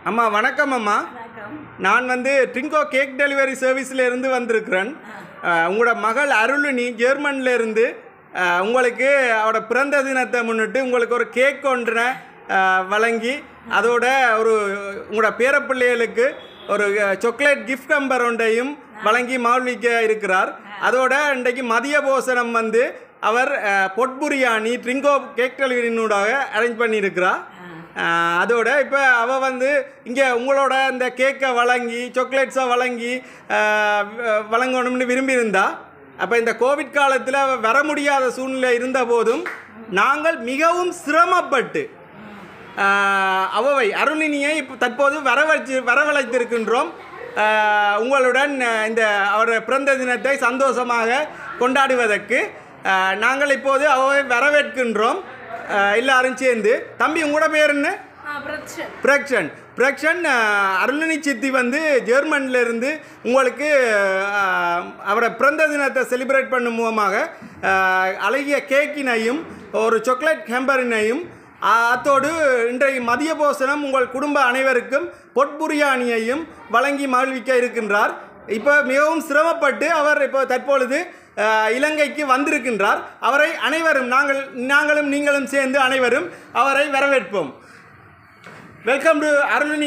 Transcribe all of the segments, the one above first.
அம்மா வணக்கம் அம்மா வணக்கம் நான் வந்து ட்ரிங்கோ கேக் டெலிவரி சர்வீஸில் இருந்து வந்திருக்கிறேன் அஹ், உங்களோட மகள் அருளினி ஜெர்மன்ல இருந்து அஹ், உங்களுக்கு அவரோட பிறந்த தினத்தை முன்னிட்டு உங்களுக்கு ஒரு கேக் ஒன்றை அஹ், வழங்கி அதோட ஒரு உங்களோட பேரப்பிள்ளைகளுக்கு ஒரு சாக்லேட் கிஃப்ட் கம்பர் ஒன்றையும் வழங்கி மகிழ்விக்க இருக்கிறார் அதோட இன்றைக்கு மதிய போசனம் வந்து அவர் அஹ், பொட்புரியாணி ட்ரிங்கோ கேக் டெலிவரினூடாக அரேஞ்ச் பண்ணியிருக்கிறார் ஆஹ் அதோட இப்போ அவள் வந்து இங்கே உங்களோட இந்த கேக்கை வழங்கி சாக்லேட்ஸை வழங்கி ஆஹ் வ- வழங்கணும்னு விரும்பியிருந்தா அப்போ இந்த கோவிட் காலத்தில் அவ வர முடியாத சூழ்நிலை இருந்த போதும் நாங்கள் மிகவும் சிரமப்பட்டு ஆஹ் அவவை அருளினியை இப்போ தற்போது வரவழைச்சு வரவழைத்திருக்கின்றோம் ஆஹ் உங்களுடன் ஆஹ் இந்த அவர் பிறந்த தினத்தை சந்தோஷமாக கொண்டாடுவதற்கு ஆஹ் நாங்கள் இப்போது அவவை வரவேற்கின்றோம் ஆஹ் எல்லாரும் சேர்ந்து தம்பி உங்களோட பேர் என்ன பிரச்சன் பிரக்ஷன் பிரக்ஷன் ஆஹ் அருளினி சித்தி வந்து ஜெர்மன்ல இருந்து உங்களுக்கு ஆஹ் அவரை பிறந்த தினத்தை செலிப்ரேட் பண்ணும் மூலமாக ஆஹ் அழகிய கேக்கினையும் ஒரு சாக்லேட் ஹேம்பரினையும் ஆஹ் அத்தோடு இன்றைய மதிய போசனம் உங்கள் குடும்ப அனைவருக்கும் பொட்புரியாணியையும் வழங்கி மகிழ்விக்க இருக்கின்றார் இப்போ மிகவும் சிரமப்பட்டு அவர் இப்போ தற்பொழுது ஆஹ் இலங்கைக்கு வந்திருக்கின்றார் அவரை அனைவரும் நாங்கள் நாங்களும் நீங்களும் சேர்ந்து அனைவரும் அவரை வரவேற்போம் வெல்கம் டு அருளினி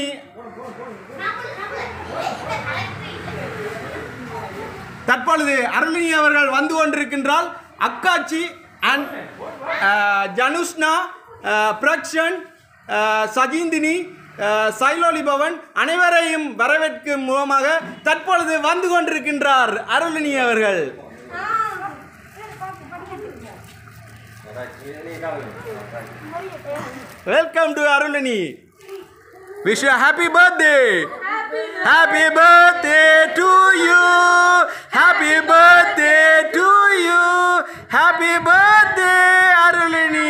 தற்பொழுது அருளினி அவர்கள் வந்து கொண்டிருக்கின்றால் அக்காச்சி அண்ட் ஜனுஷ்னா அஹ், பிரக்ஷன் அஹ், சஜீந்தினி அஹ், சைலோலி பவன் அனைவரையும் வரவேற்கும் மூலமாக தற்பொழுது வந்து கொண்டிருக்கின்றார் அருளினி அவர்கள் welcome to Arulini wish you happy birthday happy birthday to you happy birthday to you happy birthday Arulini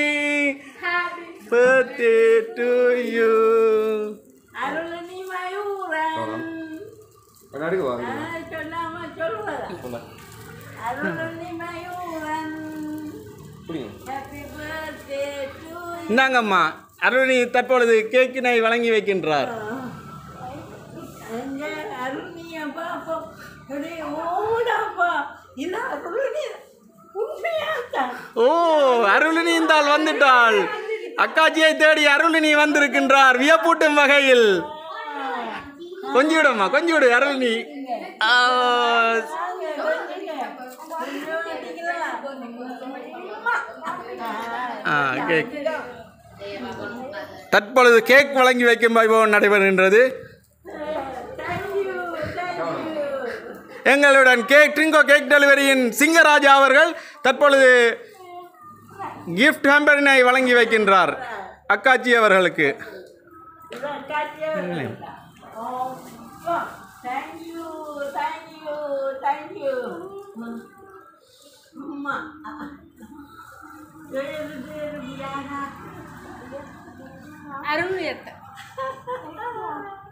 birthday to you Arulini Mayuran கண்ணாடிக்கு வாங்க ஆ, சொல்லாம சொல்லுவதா அருளனி மயூரன் புரியுங்க ஹாப்பி பர்த்டே டு இந்தாங்கம்மா அருளினி தற்பொழுது கேக்கினை வழங்கி வைக்கின்றார் அங்க அருணிய பாப்போம் அப்படியே ஓடாப்பா இல்ல அருளனி உண்மையாத்தான் ஓ அருளினி இந்தால் வந்துட்டாள் அக்காச்சியை தேடி அருளினி வந்திருக்கின்றார் வியப்பூட்டும் வகையில் கொஞ்சி விடும்மா கொஞ்சி விடு அருளினி ஆ, ஆ, கேக் தற்பொழுது கேக் வழங்கி வைக்கும் வைபவம் நடைபெறுகின்றது எங்களுடன் கேக் ட்ரிங்கோ கேக் டெலிவரியின் சிங்கராஜா அவர்கள் தற்பொழுது கிஃப்ட் ஹேம்பரினை வழங்கி வைக்கின்றார் அக்காச்சி அவர்களுக்கு தேங்க்யூ தேங்க்யூ தேங்க்யூ அம்மா பேரு பேரு அருள்